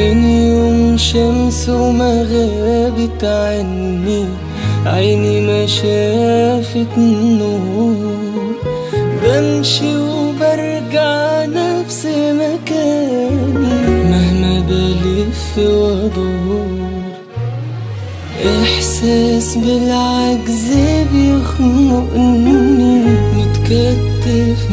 من يوم شمس وما غابت عني عيني ما شافت نور بمشي وبرجع نفس مكاني مهما بلف وادور احساس بالعجز بيخنقني متكتف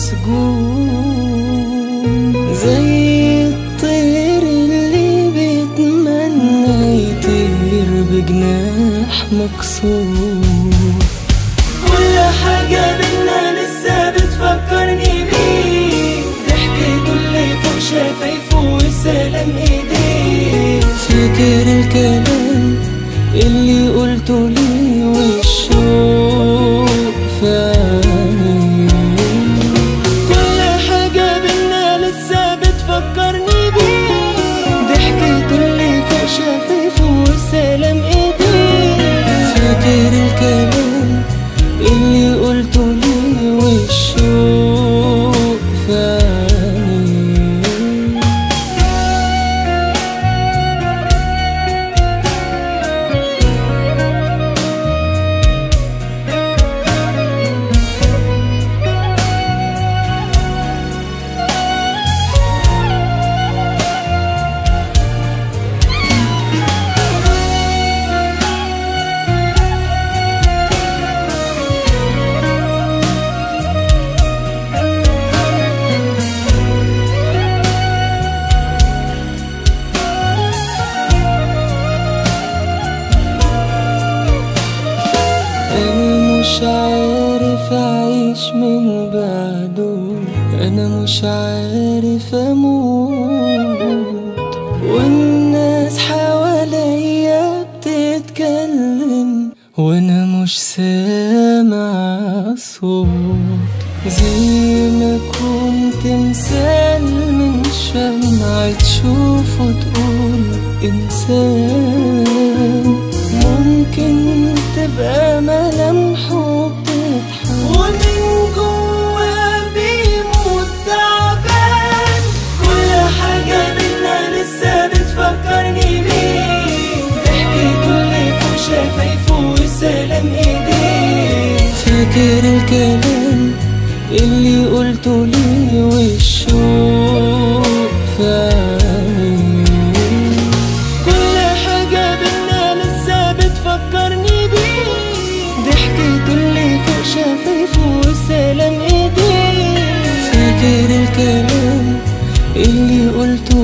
مسجون زي الطير اللي بيتمنى يطير بجناح مكسور كل حاجة بينا لسه بتفكرني بيه ضحكته اللي فوق شفايفه وسلام ايديه فاكر الكلام اللي قلته لي والشوق في عيني كل حاجة بينا لسه بتفكرني بيه ضحكته اللي فوق شفايفه وسلام ايديه فاكر الكلام اللي قلته لي والشوق في عيني أنا مش عارف أعيش من بعده أنا مش عارف أموت والناس حواليا بتتكلم وأنا مش سامع صوت زي ما كنت مثال من شمعة تشوفه تقول إنسان ممكن تبقى ملامحه بتضحك ومن جوا بيموت تعبان كل حاجة بينا لسه بتفكرني بيه ضحكته اللي فوق شفايفه وسلام ايديه فاكر الكلام اللي قلته لي والشوق في عيني كل حاجة بينا لسه بتفكرني بيه ضحكته اللي فوق شفايفه وسلام ايديه فاكر الكلام اللي قلته